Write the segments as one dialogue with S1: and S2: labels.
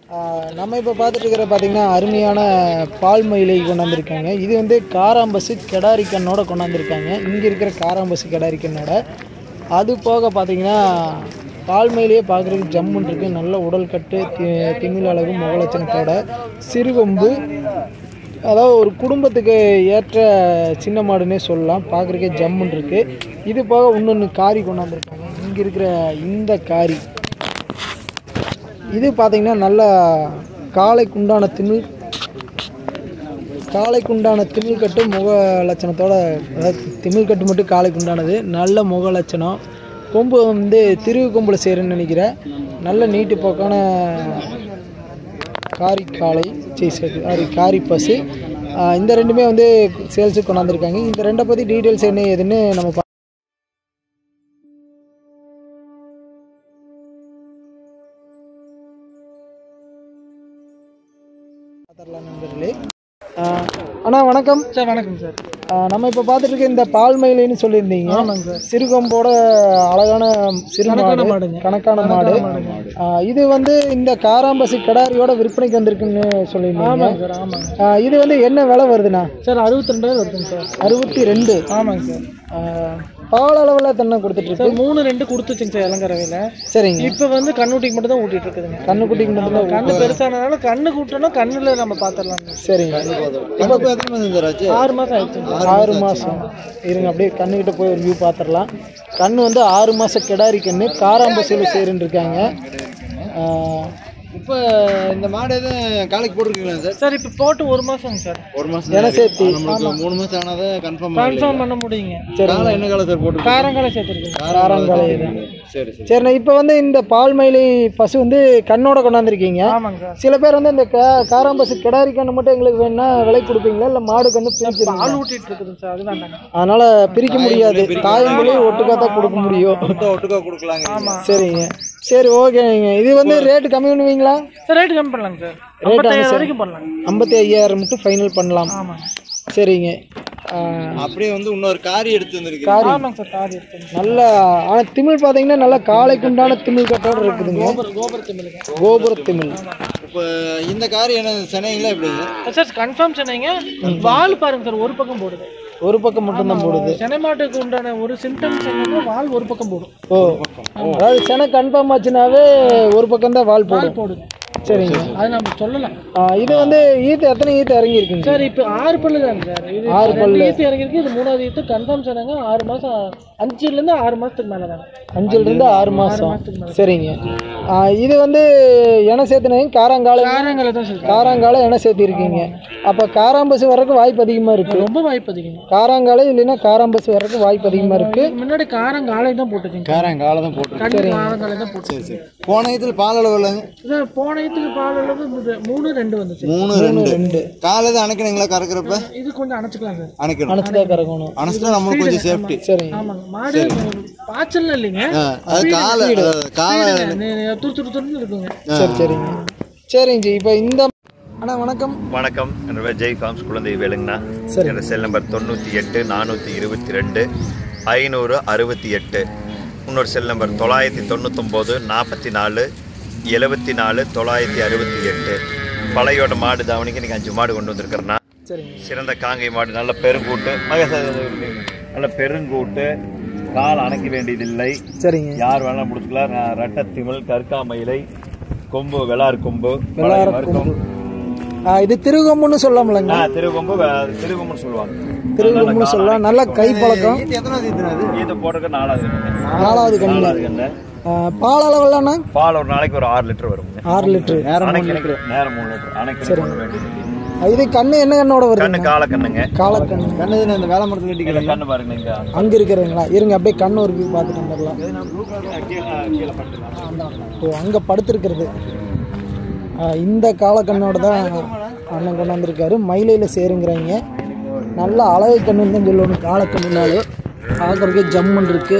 S1: ஆஹ் நம்ம இப்போ பார்த்துட்டு இருக்கிற பார்த்தீங்கன்னா அருமையான பால் மயிலை கொண்டாந்துருக்காங்க இது வந்து காராம்பசு கெடாரி கண்ணோட கொண்டாந்துருக்காங்க இங்கே இருக்கிற காராம்பசு கெடாரி கண்ணோட அது போக பார்த்தீங்கன்னா பால் மயிலையே பார்க்குறதுக்கு ஜம்முன் இருக்கு நல்ல உடல் கட்டு தி திமிழ் அழகு முகலட்சணத்தோட சிறுகொம்பு அதாவது ஒரு குடும்பத்துக்கு ஏற்ற சின்ன மாடுன்னே சொல்லலாம் பார்க்குறக்கே ஜம்முன் இருக்கு இது போக இன்னொன்று காரி கொண்டாந்துருக்காங்க இங்கே இருக்கிற இந்த காரி இது பார்த்தீங்கன்னா நல்ல காளைக்குண்டான திமிழ் காளைக்குண்டான திமிழ் கட்டு முக லட்சணத்தோட அதாவது திமிழ் கட்டு மட்டும் காளைக்குண்டானது நல்ல முக லட்சணம் கொம்பு வந்து திருவு கொம்பில் சேருன்னு நினைக்கிறேன் நல்ல நீட்டு போக்கான காரி காளை சரி சரி காரி காரி பசு ஆஹ் இந்த ரெண்டுமே வந்து சேல்ஸுக்கு கொண்டாந்துருக்காங்க இந்த ரெண்டை பற்றி டீட்டெயில்ஸ் என்ன ஏதுன்னு நம்ம பா- பார்த்துடலாம் நண்பர்களே ஆஹ் அண்ணா வணக்கம்
S2: சார் வணக்கம் சார்
S1: ஆஹ் நம்ம இப்போ பார்த்துட்டு இருக்க இந்த பால் மயிலைன்னு சொல்லியிருந்தீங்க
S2: ஆமாங்க சார்
S1: சிறுகொம்போட அழகான சிறு
S2: கணக்கான
S1: மாடு
S2: மாடுங்க.
S1: கணக்கான மாடு ஆஹ் இது வந்து இந்த காராம்பசி கிடாரியோட விற்பனைக்கு வந்திருக்குன்னு சொல்லியிருந்தீங்க
S2: ஆமாங்க சார் ஆமாங்க
S1: ஆஹ் இது வந்து என்ன விலை வருதுண்ணா
S2: சார் அறுபத்தி ரெண்டாயிரம் வருதுங்க சார்
S1: அறுபத்தி ரெண்டு
S2: ஆமாங்க சார்
S1: ஆஹ் பால் அளவில் தென்னை கொடுத்துட்டு இருக்கு
S2: சார் மூணு ரெண்டு கொடுத்துச்சுங்க சார் இளங்கரவையில்
S1: சரிங்க
S2: இப்போ வந்து கண்ணுட்டிக்கு மட்டும் தான் ஊட்டிட்டு இருக்குதுங்க
S1: கண்ணுக்குட்டிக்கு மட்டும்தான்
S2: கண்ணு பெருசானதுனால கண்ணு கூட்டணும் கண்ணுல நம்ம பார்த்துடலாம்
S1: சரிங்க
S3: இப்போ எத்தனை மாதம் சார் ஆச்சு
S2: ஆறு மாசம் ஆயிடுச்சுங்க
S1: ஆறு மாதம் இருங்க அப்படியே கண்ணுக்கிட்ட போய் ஒரு வியூ பார்த்துடலாம் கண்ணு வந்து ஆறு மாதம் கிடாரி கண்ணு காராம்பசியில் சேருன்னு இருக்காங்க ஆஹ்
S3: இப்போ இந்த மாடு எதுவும் காலைக்கு போட்டிருக்கீங்களா சார்
S2: சார் இப்போ போட்டு ஒரு மாசங்க சார்
S3: ஒரு மாதம்
S1: என சேர்த்து
S3: நம்மளுக்கு மூணு மாதம் ஆனாதான் கன்ஃபார்ம்
S2: கன்ஃபார்ம் பண்ண முடியுங்க
S3: காலை என்ன காலம் சார் போட்டு
S2: காரங்காலை சேர்த்துருக்குங்க
S1: காராங்காலை தான்
S3: சரி சரி
S1: சரிண்ணா இப்போ வந்து இந்த பால் மயிலை பசு வந்து கண்ணோட கொண்டாந்துருக்கீங்க
S2: ஆமாங்க சார்
S1: சில பேர் வந்து இந்த கா காராம்பசு கிடாரி கண்ணு மட்டும் எங்களுக்கு வேணும்னா விலை கொடுப்பீங்களா இல்லை மாடு கண்ணு பிரிச்சிருங்க
S2: பால் ஊட்டிட்டு இருக்குதுங்க சார் அது வேண்டாங்க
S1: அதனால பிரிக்க முடியாது தாயமொழி ஒட்டுக்கா தான் கொடுக்க முடியும்
S3: ஒட்டுக்கா ஒட்டுக்கா கொடுக்கலாங்க
S1: சரிங்க சரி ஓகேங்க இது வந்து ரேட்டு கம்மி பண்ணுவீங்களா
S2: சார் ரேட்டு கம்மி பண்ணலாங்க சார் ஐம்பத்தாயிரம் வரைக்கும் பண்ணலாங்க
S1: ஐம்பத்தி ஐயாயிரம் மட்டும் ஃபைனல் பண்ணலாம்
S2: ஆமாங்க
S1: சரிங்க ஆஹ்
S3: அப்படியே வந்து இன்னொரு காரி எடுத்து வந்திருக்கு
S1: காரி
S2: ஆமாங்க சார் கார் இருக்குங்க
S1: நல்ல ஆனால் திமிழ் பார்த்தீங்கன்னா நல்லா காளைக்குண்டான திமிழ் கட்டோட இருக்குதுங்க
S2: கோபுர கோபுர திமிழுங்க
S1: கோபுர திமிழ்
S3: இப்போ இந்த காரி என்ன சென்னைங்களா எப்படிங்க
S2: சார் கன்ஃபார்ம் சொன்னீங்க வால் பாருங்க சார் ஒரு பக்கம் போடுது
S1: ஒரு பக்கம் மட்டும்தான் போடுது
S2: சென்னை மாட்டுக்கு உண்டான ஒரு சிம்டம்ஸ் என்னன்னா வால் ஒரு பக்கம் போடும்
S1: ஓ அதாவது சென கன்ஃபார்ம் ஆச்சுனாவே ஒரு பக்கம் தான் வால் போடும்
S2: போடுது
S1: சரிங்க
S2: அது நம்ம சொல்லலாம்
S1: ஆஹ் இது வந்து ஈத்து எத்தனை ஈத்து இறங்கி இருக்குங்க
S2: சார் இப்போ ஆறு பல்லு தாங்க சார் இது
S1: ஆறு
S2: ரெண்டு ஈத்து இறங்கிருக்கு இது மூணாவது ஈத்து கன்ஃபார்ம் சொன்னாங்க ஆறு மாசம் அஞ்சுல இருந்து ஆறு மாசத்துக்கு மேல தாங்க
S1: அஞ்சுல இருந்து ஆறு மாசம் சரிங்க ஆஹ் இது வந்து என சேர்த்துனீங்க காராங்கால
S2: காரங்களை தான் சார்
S1: காராங்கால என சேர்த்திருக்கீங்க அப்போ காராம்பசு வர்றதுக்கு வாய்ப்பு அதிகமாக இருக்கு
S2: ரொம்ப வாய்ப்பு அதிகங்க
S1: காராங்காலை இல்லைன்னா காராம்பசு வர்றதுக்கு வாய்ப்பு அதிகமாக இருக்கு
S2: இதுக்கு முன்னாடி காரங்காலை தான் போட்டுச்சுங்க
S3: காரம் காலை தான் போட்டு
S2: கண்ணு காரங்காலை தான் போட்டு
S3: போன இதில் பால் அளவு இல்லைங்க
S2: சார் போன ஈத்துக்கு பால் அளவு மூ- மூணு ரெண்டு வந்துச்சு
S3: மூணு ரெண்டு
S1: ரெண்டு
S3: காலை எதுவும் அணைக்கணுங்களா கறக்கிறப்ப
S2: இது கொஞ்சம் அணைச்சிக்கலாம் சார்
S3: அணைக்கணும்
S1: அணைச்சுதான் கறக்கணும்
S3: அணைச்சிட்டா நம்மளுக்கு கொஞ்சம் சேஃப்டி
S1: சரிங்க
S2: ஆமாங்க மாடு பாய்ச்சல் இல்லைங்க
S3: அது காலை அஹ், காலை
S2: நே- நே- துரு துரு துருன்னு இருக்குங்க
S1: சரி சரிங்க சரிங்க ஜி இப்போ இந்த அண்ணா வணக்கம்
S4: வணக்கம் என்னோட ஜெய் ஃபார்ம்ஸ் குழந்தை வேலுங்கண்ணா
S1: சரி.
S4: என்னோட செல் நம்பர் தொண்ணூற்றி எட்டு நானூற்றி இருபத்தி ரெண்டு ஐநூறு அறுபத்தி எட்டு இன்னொரு செல் நம்பர் தொள்ளாயிரத்தி தொண்ணூத்தொம்போது நாற்பத்தி நாலு எழுபத்தி நாலு தொள்ளாயிரத்தி அறுபத்தி எட்டு பழையோட மாடு தாவணிக்கு இன்றைக்கி அஞ்சு மாடு கொண்டு வந்திருக்கிறேன்னா
S1: சரிங்க
S4: சிறந்த காங்கை மாடு நல்ல பெருங்கூட்டு மகச நல்ல பெருங்கூட்டு கால் அணைக்க வேண்டியதில்லை
S1: சரிங்க
S4: யார் வேணாலும் முடிச்சுக்கலாம் நான் ரெட்டத்திமிழ் கற்காமயிலை கொம்பு வெளார் கொம்பு
S1: வெள்ளார
S4: பழைய
S1: கொம்பு.
S4: மருக்கம்.
S1: ஆ, இது திருகொம்புன்னு சொல்லலாம்லங்க
S4: ஆ, திருகொம்பு வே- திருகொம்புன்னு சொல்லுவாங்க
S1: திருகொம்புன்னு சொல்லலாம் நல்ல கை பழக்கம்
S3: ஈத்து எத்தனை ஈத்துனது
S4: இது போடுறதுக்கு நாலாவது கண்ணு.
S1: நாலாவது கண்ணு
S4: நாலாவது கண்ணு.
S1: ஆ, பால் அளவெல்லாம்ண்ணா
S4: பால் ஒரு நாளைக்கு ஒரு ஆறு லிட்டர் வரும்
S1: ஆறு லிட்டரு
S4: அணைக்கு நேரம் மூணு லிட்டர் அணைக்கு போட வேண்டியது
S1: இது கண்ணு என்ன கண்ணோட
S4: கண்ணு
S1: வருதுங்க
S4: கால கண்ணுங்க
S1: காலக்கண்ணு
S3: கண்ணு இதுல இந்த வேலை மரத்தில்
S4: இதுல
S3: கட்டிக்கலாம்
S4: கண்ணு பாருங்க இங்க
S1: அங்க இருக்கிறீங்களா இருங்க அப்படியே கண்ணு ஒரு view பார்த்துட்டு வந்துடலாம்
S4: கீழே கீழே படுத்துக்கலாம்.
S1: ஓ அங்கே படுத்திருக்கிறது ஆ, இந்த காலக்கண்ணோட தான் அண்ணன் கொண்டு வந்திருக்காரு மயிலையில் சேருங்கிறாங்க நல்ல அழகு கண்ணுன்னு தான் சொல்லணும் காலக்கண்ணுனாலே பார்க்குறதுக்கே ஜம்முன்னு இருக்கு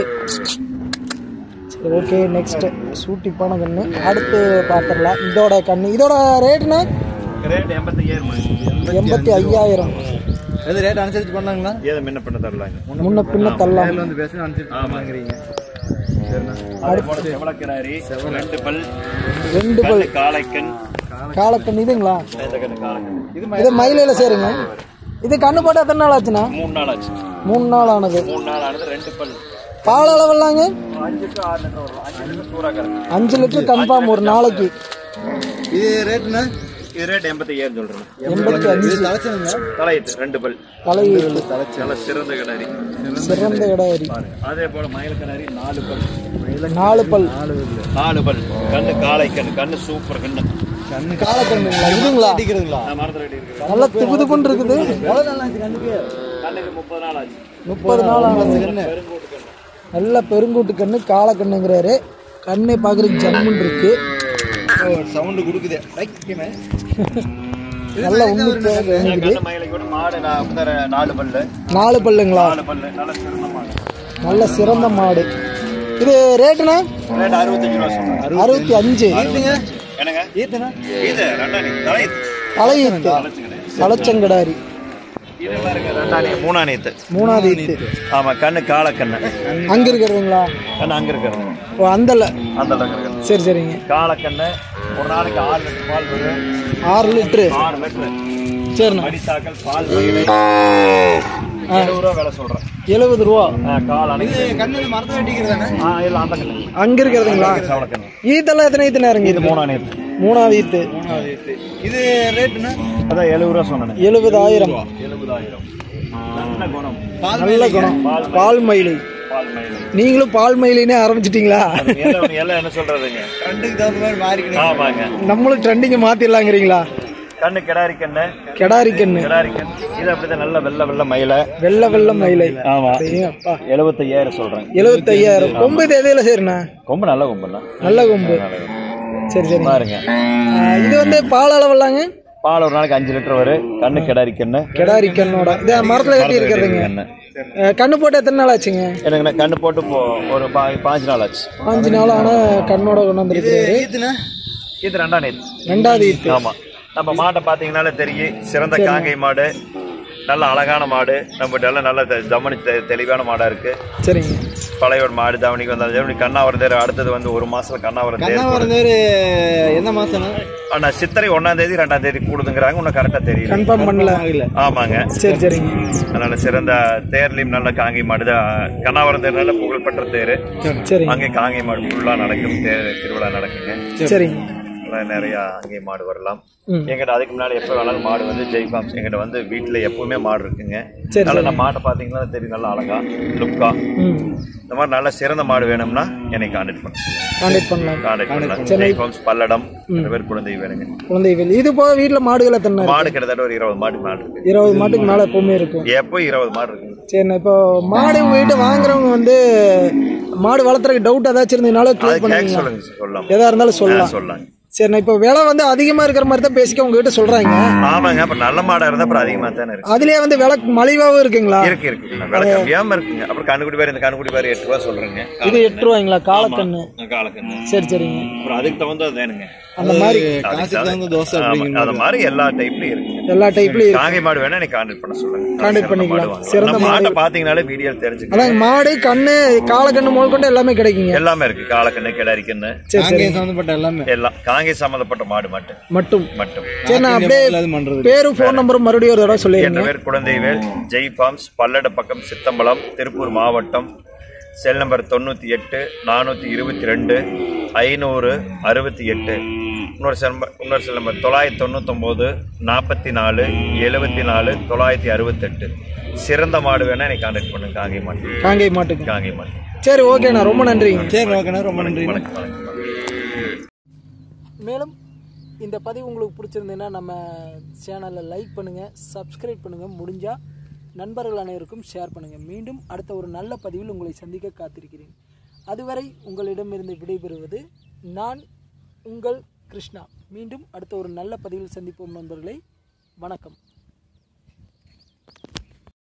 S1: சரி ஓகே நெக்ஸ்ட்டு சூட்டிப்பான கண்ணு அடுத்து பார்த்துடலாம் இதோட கண்ணு இதோட ரேட்டுனா
S4: ரேட் எண்பத்தையாயிரம் மணி.
S1: எண்பத்தி ஐயாயிரம்
S3: எது ரேட் அனுசரிச்சு பண்ணாங்களா
S4: ஏதோ முன்ன பண்ண தரலாங்க
S1: முன்ன பின்ன தள்ளலாம்
S3: நேர்ல வந்து பேசி அனுசரிச்சு பண்ணாங்கிறீங்க
S4: அது போல செவலக்கிடாரி ரெண்டு பல்
S1: ரெண்டு பல்
S4: கண்ணு காளைக்கண்
S1: காலக்கண்ணு இதுங்களா
S4: இந்த கண்ணு காலக்கண்ணு
S1: இது மயிலையில் சேருங்க இது கண்ணு போட்டு எத்தனை நாள் ஆச்சுண்ணா
S4: மூணு நாள் ஆச்சு
S1: மூணு நாள் ஆனது
S4: மூணு நாள் ஆனது ரெண்டு பல்
S1: பால் அளவெல்லாங்க
S4: அஞ்சு டு ஆறு லிட்டர் வரும் அஞ்சு லிட்டர் சூறா கறக்கு
S1: அஞ்சு லிட்டர் கன்ஃபார்ம் ஒரு நாளைக்கு
S3: இது ரேட்டுண்ணா
S4: இது ரேட் எண்பத்தி ஏழு சொல்றேன்
S1: எண்பத்தி அஞ்சு
S3: இது தலைச்சனுங்களா
S4: தலையீத்து ரெண்டு பல்
S1: தலை
S4: நல்ல சிறந்த கிடாரி
S1: சிறந்த இடம்
S4: அதே போல மயில் கிடாரி நாலு பல்
S1: நாலு பல்
S4: நாலு பல் கண்ணு காளை கண்ணு கண்ணு சூப்பர் கண்ணு
S3: கண்ணு
S1: காலக்கண்ணுங்களா இதுங்களா
S3: அடிக்கிறதுங்களா
S4: நான் மரத்தில் ரெடி இருக்கு
S1: நல்லா திப்பு திப்புன்னு இருக்குது
S3: எவ்வளோ நாள் ஆச்சு கண்ணுக்கு
S4: கண்ணுக்கு முப்பது நாள் ஆச்சு
S1: முப்பது நாள் ஆனது
S3: கண்ணு
S4: பெருங்கூட்டு கண்ணு
S1: நல்ல பெருங்கூட்டு கண்ணு காலக்கண்ணுங்கிறாரு கண்ணே பார்க்குறதுக்கு ஜம்முன்னு இருக்கு
S3: சவுண்டு கொடுக்குதே ரைட்டுமே
S1: நல்ல உண்மைக்கு வேணுங்குது
S4: கண்ணு மயிலை கூட மாடு நான் அப்படிதான் நாலு பல்லு
S1: நாலு பல்லுங்களா
S4: நாலு பல்லு நல்ல சிறந்த மாடு
S1: நல்ல சிறந்த மாடு இது ரேட்டுண்ணா
S4: ரேட் அறுபத்தஞ்சு ரூபா சொல்றேன்
S1: அறுபத்தி அஞ்சு
S4: என்னங்க
S3: ஈத்துண்ணா
S4: இது ரெண்டாணி தலையீத்து
S1: தலையீத்து தலைச்சங்கடாரி
S4: இது பாருங்க ரெண்டாணி மூணாணியத்து
S1: மூணாவது ஈத்து
S4: ஆமா கண்ணு காளை கண்ணு
S1: அங்கே இருக்கிறதுங்களா
S4: கண்ணு அங்க இருக்கிறது
S1: ஓ அந்தல
S4: அந்த அளவுக்கு இருக்கிறது
S1: சரி சரிங்க
S4: காளக்கண்ணு ஒரு நாளைக்கு ஆறு லிட்டர் பால் வரும்
S1: ஆறு லிட்ரு
S4: ஆறு லிட்டர்
S1: சரிண்ணா
S4: மடித்தாக்கல் பால் மயிலை எழுபது ரூபா விலை சொல்றேன்
S1: எழுபது ரூபா
S4: ஆ, கால் அணைக்கு
S3: கண்ணு மரத்தை வெட்டிக்கிறதானே
S4: ஆ இல்லை அந்த கண்ணு
S1: அங்கே இருக்கிறதுங்களா
S4: சவளக்கண்ணு
S1: ஈத்தெல்லாம் எத்தனை ஈத்து நேரங்க
S4: இது மூணாணியத்து
S1: மூணாவது ஈத்து
S3: இது ரேட்டுண்ணா
S4: அதான் எழுபது ரூபா சொன்னேன்
S1: எழுபதாயிரம்
S4: எழுபதாயிரம் நல்ல குணம்
S1: நல்ல குணம் பால் மயிலை
S4: பால் மயிலை
S1: நீங்களும் பால் மயிலினே ஆரம்பிச்சிட்டீங்களா
S4: எல்லாம் எல்லாம் என்ன சொல்றதுங்க
S3: ரெண்டுக்கு தகுந்த மாதிரி மாறிக்கணும்
S4: ஆமாங்க
S1: நம்மளும் ட்ரெண்டிங்கை மாத்திடலாங்கிறீங்களா
S4: கண்ணு கிடாரி கண்ணு
S1: கெடாரி கண்ணு
S4: கிடாரி கண்ணு இது அப்படிதான் நல்ல வெள்ளை வெள்ளை மயிலை
S1: வெள்ளை வெள்ளை மயிலை
S4: ஆமா
S1: ஐயோ, அப்பா
S4: எழுபத்தையாயிரம் சொல்றேன்
S1: எழுபத்தையாயிரம் கொம்பு இது எதையில சரிண்ணா
S4: ரொம்ப நல்ல கும்பல்
S1: நல்ல கொம்பு சரி சரி
S4: பாருங்க
S1: இது வந்து பால் அளவெல்லாங்க
S4: பால் ஒரு நாளைக்கு அஞ்சு லிட்டர் வரும் கண்ணு கிடாரி கண்ணு
S1: கெடாரி கண்ணோட இது மரத்துல கட்டி இருக்கிறதுங்க
S4: கண்ணு
S1: அஹ், கண்ணு போட்டு எத்தனை நாள் ஆச்சுங்க
S4: எனக்கு கண்ணு போட்டு போ ஒரு பா பாஞ்சு நாள் ஆச்சு
S1: பாஞ்சு நாள் ஆன கண்ணோட கொண்டாந்துருக்காரு
S3: ஈத்துண்ணா
S4: இது ரெண்டாம் நேத்து
S1: ரெண்டாவது ஈத்து
S4: ஆமா நம்ம மாட்டை பாத்தீங்கன்னாலே தெரியும் சிறந்த காங்கை மாடு நல்ல அழகான மாடு நம்ம நல்ல நல்ல தெ- தமனி தெ- தெளிவான மாடா இருக்கு
S1: சரிங்க
S4: பழையோட மாடு தவணிக்கு வந்தாலும் எப்படி கண்ணாவரம் தேர் அடுத்தது வந்து ஒரு மாசத்துல கண்ணாவரம் தேர்
S3: கண்ணாவரம் தேர் என்ன மாசம்ண்ணா
S4: ஆனா சித்திரை ஒன்னாம் தேதி ரெண்டாம் தேதி கூடுதுங்கிறாங்க இன்னும் கரெக்டா தெரியல
S1: கன்ஃபார்ம் பண்ணல
S4: ஆமாங்க
S1: சரி சரிங்க
S4: அதனால சிறந்த தேர்லயும் நல்ல காங்கை மாடு தான் கண்ணாவரம் தேர் நல்ல புகழ்பெற்ற தேர்
S1: சரிங்க
S4: அங்கே காங்கை மாடு ஃபுல்லா நடக்கும் தேர் திருவிழா நடக்குங்க
S1: சரிங்க
S4: அதனால நிறைய அங்கே மாடு வரலாம்
S1: ம்.
S4: எங்கிட்ட அதுக்கு முன்னாடி எப்போ வேணாலும் மாடு வந்து ஜெய் ஃபார்ம்ஸ் எங்கிட்ட வந்து வீட்டுல எப்பவுமே மாடு இருக்குங்க
S1: சரி,
S4: அதனால நம்ம மாட்டை பாத்தீங்கன்னா தெரியும் நல்லா அழகா லுக்கா
S1: ம்
S4: இந்த மாதிரி நல்ல சிறந்த மாடு வேணும்னா என்னை கான்டாக்ட் பண்ணுங்க
S1: கான்டாக்ட் பண்ணலாம்
S4: கான்டாக்ட் பண்ணலாம் ஜெய் ஃபார்ம்ஸ் பல்லடம் ரெண்டு பேர் குழந்தை வேணுங்க
S1: குழந்தைகள் இது போக வீட்டில் மாடுகள் எத்தனை இருக்கு?
S4: மாடு கிட்டத்தட்ட ஒரு இருபது மாடு மாடு இருக்கு
S1: இருபது மாட்டுக்கு மேலே எப்பவுமே இருக்கும்
S4: எப்போ இருபது மாடு இருக்குங்க
S1: சரிண்ணா இப்போ மாடு உங்க வீட்டு வாங்குறவங்க வந்து மாடு வளர்த்துறதுக்கு டவுட் ஏதாச்சும் இருந்ததுனால
S4: அது
S1: கிளியர்
S4: கேட்க
S1: பண்ணுவீங்க
S4: சொல்லுங்க சொல்லலாம்
S1: எதா இருந்தாலும் சொல்லலாம்
S4: சொல்லலாம்
S1: சரிண்ணா இப்போ விலை வந்து அதிகமாக இருக்கிற மாதிரி தான் பேசிக்க உங்ககிட்ட சொல்கிறாங்க
S4: ஆமாங்க அப்ப நல்ல மாடா இருந்தா அப்புறம் அதிகமா தானே இருக்கு
S1: அதுலேயே வந்து விலை மலிவாகவும் இருக்குங்களா
S4: இருக்கு இருக்கு விலை கம்மியாம இருக்குங்க அப்புறம் கண்ணுக்குடி பேர் இந்த கண்ணுக்குடி பேர் எட்டு ரூபா சொல்றேங்க
S1: இது எட்டு ரூபாய்ங்களா காலக்கண்ணு
S4: காலக்கண்ணு
S1: சரி சரிங்க
S4: அப்புறம் அதுக்கு தகுந்தது வேணுங்க
S1: அந்த மாதிரி
S3: காசுக்கு தகுந்த தோசை
S4: ஆமா, அது மாதிரி எல்லா டைப்லயும் இருக்குங்க
S1: எல்லா டைப்லையும் இருக்கு
S4: காங்கை மாடு வேணா எனக்கு கான்டாக்ட் பண்ண சொல்லுங்க
S1: Contact
S4: சிறந்த
S1: பண்ணிக்கலாம்.
S4: மாடு வாங்கலாம்.
S1: சிறந்த
S4: நம்ம
S1: மாடு.
S4: மாட்டை பாத்தீங்கனாலே வீடியோ தெரிஞ்சுக்கலாம்
S1: அதாங்க மாடு கண்ணு காலக்கண்ணு முதல் கொண்டு எல்லாமே கிடைக்குங்க
S4: எல்லாமே இருக்கு காலக்கண்ணு கிடாரிக்கண்ணு
S1: சரி சரி
S3: காங்கேயம் சம்மந்தப்பட்ட எல்லாமே
S4: எல்லாம் காங்கை சம்பந்தப்பட்ட மாடு மட்டும்
S1: மட்டும்
S4: மட்டும்
S1: சரி நான் அப்படியே
S3: அது பண்றது
S1: பேரும் ஃபோன் நம்பரும் மறுபடியும் ஒரு தடவை
S4: என்ற
S1: சொல்லிடுங்க
S4: பேர் குழந்தைவேல் ஜெய் ஃபார்ம்ஸ் பல்லட பக்கம் சித்தம்பலம் திருப்பூர் மாவட்டம் செல் நம்பர் தொண்ணூற்றி எட்டு நானூற்றி இருபத்தி ரெண்டு ஐநூறு அறுபத்தி எட்டு இன்னொரு செல் நம்பர் இன்னொரு செல் நம்பர் தொள்ளாயிரத்தி தொண்ணூத்தொம்போது நாற்பத்தி நாலு எழுபத்தி நாலு தொள்ளாயிரத்தி அறுபத்தெட்டு சிறந்த மாடு வேணா எனக்கு கான்டாக்ட் பண்ணுங்க காங்கை மாட்டு
S1: காங்கை மாட்டுக்கு
S4: காங்கை மாட்டு
S1: சரி ஓகேண்ணா ரொம்ப நன்றிங்க
S3: சரி ஓகேண்ணா ரொம்ப நன்றி
S4: வணக்கம் வணக்கம்
S1: மேலும் இந்த பதிவு உங்களுக்கு பிடிச்சிருந்ததுன்னா நம்ம சேனலை லைக் பண்ணுங்கள் சப்ஸ்கிரைப் பண்ணுங்கள் முடிஞ்சால் நண்பர்கள் அனைவருக்கும் ஷேர் பண்ணுங்கள் மீண்டும் அடுத்த ஒரு நல்ல பதிவில் உங்களை சந்திக்க காத்திருக்கிறேன் அதுவரை உங்களிடமிருந்து விடைபெறுவது நான் உங்கள் கிருஷ்ணா மீண்டும் அடுத்த ஒரு நல்ல பதிவில் சந்திப்போம் நண்பர்களே வணக்கம்